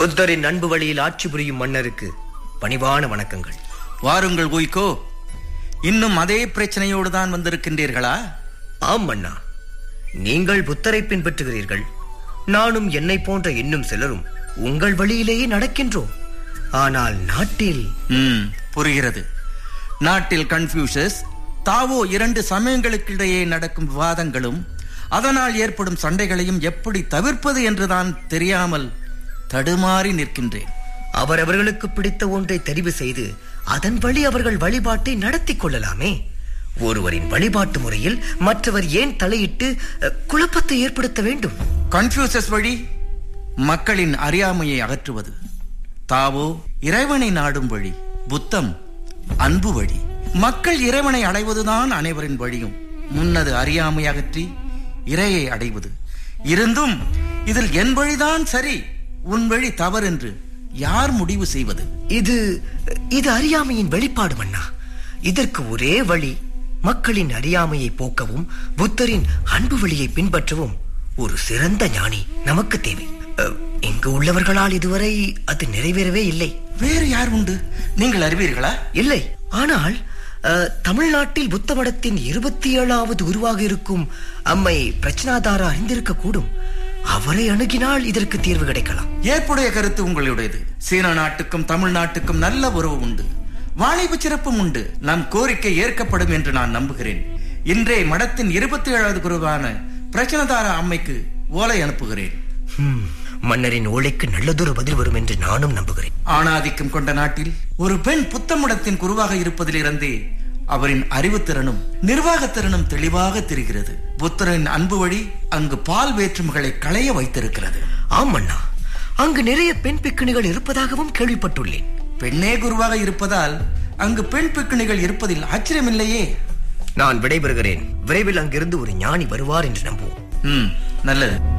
புத்தரின் அன்பு வழியில் ஆட்சி புரியும் மன்னருக்கு பணிவான வணக்கங்கள் வாருங்கள் உய்கோ இன்னும் அதே பிரச்சனையோடு தான் வந்திருக்கின்றீர்களா ஆம் மன்னா நீங்கள் புத்தரை பின்பற்றுகிறீர்கள் நானும் என்னை போன்ற இன்னும் சிலரும் உங்கள் வழியிலேயே நடக்கின்றோம் ஆனால் நாட்டில் ம் புரிகிறது நாட்டில் கன்ஃபியூஷஸ் தாவோ இரண்டு சமயங்களுக்கிடையே நடக்கும் விவாதங்களும் அதனால் ஏற்படும் சண்டைகளையும் எப்படி தவிர்ப்பது என்றுதான் தெரியாமல் தடுமாறி நிற்கின்றேன் அவரவர்களுக்கு பிடித்த ஒன்றை தெரிவு செய்து அதன் வழி அவர்கள் வழிபாட்டை நடத்தி கொள்ளலாமே ஒருவரின் வழிபாட்டு முறையில் மற்றவர் ஏன் தலையிட்டு அஹ், குழப்பத்தை ஏற்படுத்த வேண்டும் கன்ஃபியூசஸ் வழி மக்களின் அறியாமையை அகற்றுவது தாவோ இறைவனை நாடும் வழி புத்தம் அன்பு வழி மக்கள் இறைவனை அடைவதுதான் அனைவரின் வழியும் முன்னது அறியாமை அகற்றி இறையை அடைவது இருந்தும் இதில் என் வழிதான் சரி உன் வழி தவறென்று யார் முடிவு செய்வது இது இது அறியாமையின் வெளிப்பாடு மன்னா இதற்கு ஒரே வழி மக்களின் அறியாமையை போக்கவும் புத்தரின் அன்பு வழியை பின்பற்றவும் ஒரு சிறந்த ஞானி நமக்கு தேவை அஹ், இங்கு உள்ளவர்களால் இதுவரை அது நிறைவேறவே இல்லை வேறு யார் உண்டு நீங்கள் அறிவீர்களா இல்லை ஆனால் அஹ், தமிழ்நாட்டில் புத்த மடத்தின் இருபத்தி ஏழாவது உருவாக இருக்கும் அம்மை பிரச்சனாதாரா அறிந்திருக்க கூடும் அவரை அணுகினால் இதற்கு தீர்வு கிடைக்கலாம் ஏற்புடைய கருத்து உங்களுடையது சீன நாட்டுக்கும் தமிழ்நாட்டுக்கும் நல்ல உறவு உண்டு வாணிப சிறப்பும் உண்டு நம் கோரிக்கை ஏற்கப்படும் என்று நான் நம்புகிறேன் இன்றே மடத்தின் இருபத்தி ஏழாவது குருவான பிரச்சனதார அம்மைக்கு ஓலை அனுப்புகிறேன் ஹம், மன்னரின் ஓலைக்கு நல்லதொரு பதில் வரும் என்று நானும் நம்புகிறேன் ஆணாதிக்கம் கொண்ட நாட்டில் ஒரு பெண் புத்தமடத்தின் குருவாக இருப்பதிலிருந்தே அவரின் அறிவுத்திறனும் நிர்வாகத்திறனும் தெளிவாக தெரிகிறது புத்தரின் அன்பு வழி அங்கு பால் வேற்றுமைகளை களைய வைத்திருக்கிறது ஆம் அண்ணா அங்கு நிறைய பெண் பிக்குணிகள் இருப்பதாகவும் கேள்விப்பட்டுள்ளேன் பெண்ணே குருவாக இருப்பதால் அங்கு பெண் பிக்குணிகள் இருப்பதில் ஆச்சரியமில்லையே நான் விடைபெறுகிறேன் விரைவில் அங்கிருந்து ஒரு ஞானி வருவார் என்று நம்புவோம் ம் நல்லது